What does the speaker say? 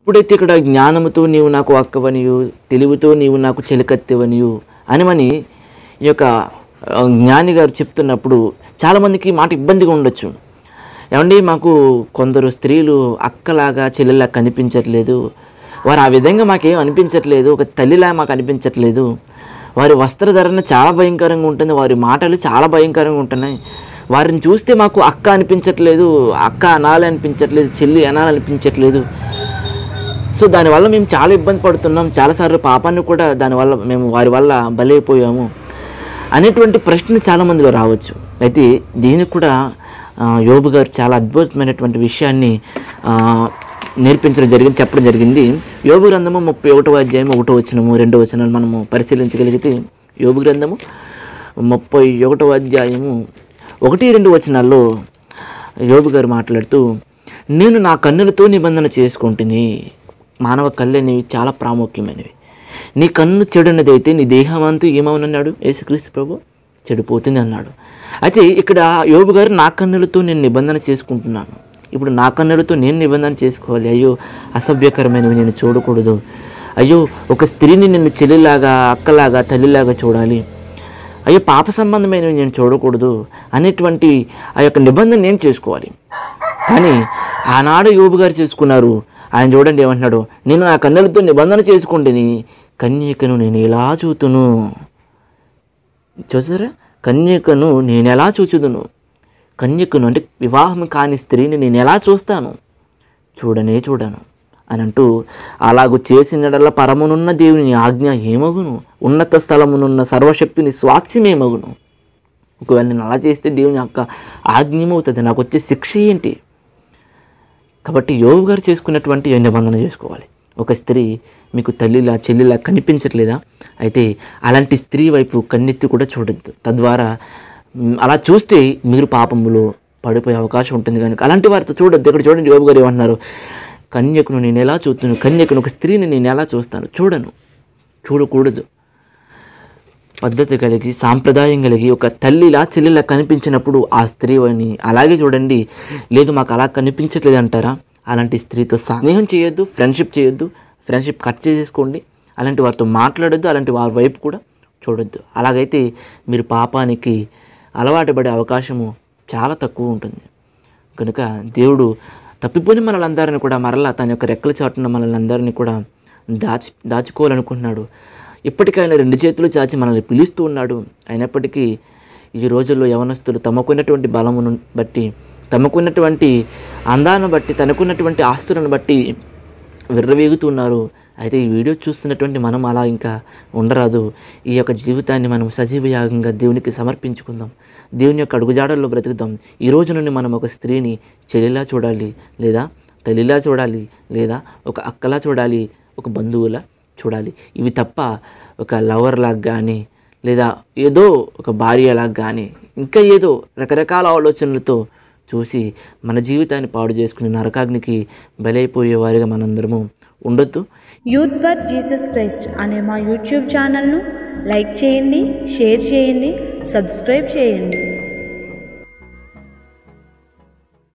ఎప్పుడైతే ఇక్కడ జ్ఞానముతో నీవు నాకు అక్కవనియు తెలివితో నీవు నాకు చెలికత్తెవనియు అనమని ఈ యొక్క ఆ, జ్ఞాని గారు చెప్తున్నప్పుడు చాలామందికి ఈ మాట ఇబ్బందిగా ఉండొచ్చు ఏమండి మాకు కొందరు స్త్రీలు అక్కలాగా చెల్లెలా కనిపించట్లేదు వారు ఆ విధంగా మాకేం అనిపించట్లేదు ఒక తల్లిలా మాకు అనిపించట్లేదు వారి వస్త్రధరణ చాలా భయంకరంగా ఉంటుంది వారి మాటలు చాలా భయంకరంగా ఉంటున్నాయి వారిని చూస్తే మాకు అక్క అనిపించట్లేదు అక్క అనాలి అనిపించట్లేదు చెల్లి అనాలి అనిపించట్లేదు సో దానివల్ల మేము చాలా ఇబ్బంది పడుతున్నాం చాలాసార్లు పాపాన్ని కూడా దానివల్ల మేము వారి వల్ల బలైపోయాము అనేటువంటి ప్రశ్న చాలామందిలో రావచ్చు అయితే దీనికి కూడా ఆ, యోబు గారు చాలా అద్భుతమైనటువంటి విషయాన్ని ఆ, నేర్పించడం జరిగింది చెప్పడం జరిగింది యోబు గ్రంథము ముప్పై ఒకటో అధ్యాయం ఒకటో వచనము రెండో వచనాలు మనము పరిశీలించగలిగితే యోబు గ్రంథము ముప్పై ఒకటో అధ్యాయము ఒకటి రెండు వచనాల్లో యోబు గారు మాట్లాడుతూ నేను నా కన్నులతో నిబంధన చేసుకుంటుని మానవ కళ్ళు అనేవి చాలా ప్రాముఖ్యమైనవి నీ కన్ను చెడున్నదైతే నీ దేహం అంతా ఏమవునన్నాడు యేసుక్రీస్తు ప్రభు చెడిపోతుంది అన్నాడు అయితే ఇక్కడ యోబు గారు నా కన్నులతో నేను నిబంధన చేసుకుంటున్నాను ఇప్పుడు నా కన్నులతో నేను నిబంధన చేసుకోవాలి అయ్యో అసభ్యకరమైనవి నేను చూడకూడదు అయ్యో ఒక స్త్రీని నిన్ను చెల్లిలాగా అక్కలాగా తల్లిలాగా చూడాలి అయ్యో పాప సంబంధమైనవి నేను చూడకూడదు అనేటువంటి ఆ యొక్క నిబంధన నేను చేసుకోవాలి కానీ ఆనాడు యోబు గారు చేసుకున్నారు ఆయన చూడండి ఏమంటున్నాడు నేను నా కన్నులతో నిబంధన చేసుకుంటేని కన్యకను నేను ఎలా చూతును చూసారా కన్యకను నేను ఎలా చూచుదును కన్యకను అంటే వివాహం కాని స్త్రీని నేను ఎలా చూస్తాను చూడనే చూడను అని అంటూ అలాగు చేసినడల పరమునున్న దేవుని ఆజ్ఞ ఏమగును ఉన్నత స్థలమునున్న సర్వశక్తిని స్వాస్థ్యమేమగును ఒకవేళ నేను అలా చేస్తే దేవుని యొక్క ఆజ్ఞమవుతుంది నాకు వచ్చే శిక్ష ఏంటి కాబట్టి యోగు గారు చేసుకున్నటువంటి ఈ నిబంధన చేసుకోవాలి ఒక స్త్రీ మీకు తల్లిలా చెల్లిలా కనిపించట్లేదా అయితే అలాంటి స్త్రీ వైపు కన్నెత్తి కూడా చూడొద్దు తద్వారా మ్, అలా చూస్తే మీరు పాపములో పడిపోయే అవకాశం ఉంటుంది కనుక అలాంటి వారితో చూడొద్దు ఇక్కడ చూడండి యోగు గారు ఏమంటున్నారు కన్యకును నేను ఎలా చూస్తాను కన్యకును ఒక స్త్రీని నేను ఎలా చూస్తాను చూడను చూడకూడదు పద్ధతి కలిగి సాంప్రదాయం కలిగి ఒక తల్లిలా చెల్లిలా కనిపించినప్పుడు ఆ స్త్రీని అలాగే చూడండి లేదు మాకు అలా కనిపించట్లేదు అంటారా అలాంటి స్త్రీతో స్నేహం చేయొద్దు ఫ్రెండ్షిప్ చేయొద్దు ఫ్రెండ్షిప్ కట్ చేసేసుకోండి అలాంటి వారితో మాట్లాడొద్దు అలాంటి వారి వైపు కూడా చూడొద్దు అలాగైతే మీరు పాపానికి అలవాటు పడే అవకాశము చాలా తక్కువ ఉంటుంది కనుక దేవుడు తప్పిపోయిన మనలందరినీ కూడా మరలా తన యొక్క రెక్కల చాటున మనల్ని అందరినీ కూడా దాచి దాచుకోవాలనుకుంటున్నాడు ఇప్పటికైనా రెండు చేతులు చాచి మనల్ని పిలుస్తూ ఉన్నాడు అయినప్పటికీ ఈ రోజుల్లో యవనస్తులు తమకున్నటువంటి బలమును బట్టి తమకున్నటువంటి అందాన్ని బట్టి తనకున్నటువంటి ఆస్తులను బట్టి విర్రవీగుతున్నారు అయితే ఈ వీడియో చూస్తున్నటువంటి మనం అలా ఇంకా ఉండరాదు ఈ యొక్క జీవితాన్ని మనం సజీవ యాగంగా దేవునికి సమర్పించుకుందాం దేవుని యొక్క అడుగుజాడల్లో బ్రతుకుదాం ఈ రోజు నుండి మనం ఒక స్త్రీని చెల్లిలా చూడాలి లేదా తల్లిలా చూడాలి లేదా ఒక అక్కలా చూడాలి ఒక బంధువులా చూడాలి ఇవి తప్ప ఒక లవర్ లాగా కానీ లేదా ఏదో ఒక భార్యలాగా కానీ ఇంకా ఏదో రకరకాల ఆలోచనలతో చూసి మన జీవితాన్ని పాడు చేసుకుని నరకాగ్నికి బలైపోయే వారిగా మనందరము ఉండొద్దు యూత్ ఫర్ జీసస్ క్రైస్ట్ అనే మా యూట్యూబ్ ఛానల్ను లైక్ చేయండి షేర్ చేయండి సబ్స్క్రైబ్ చేయండి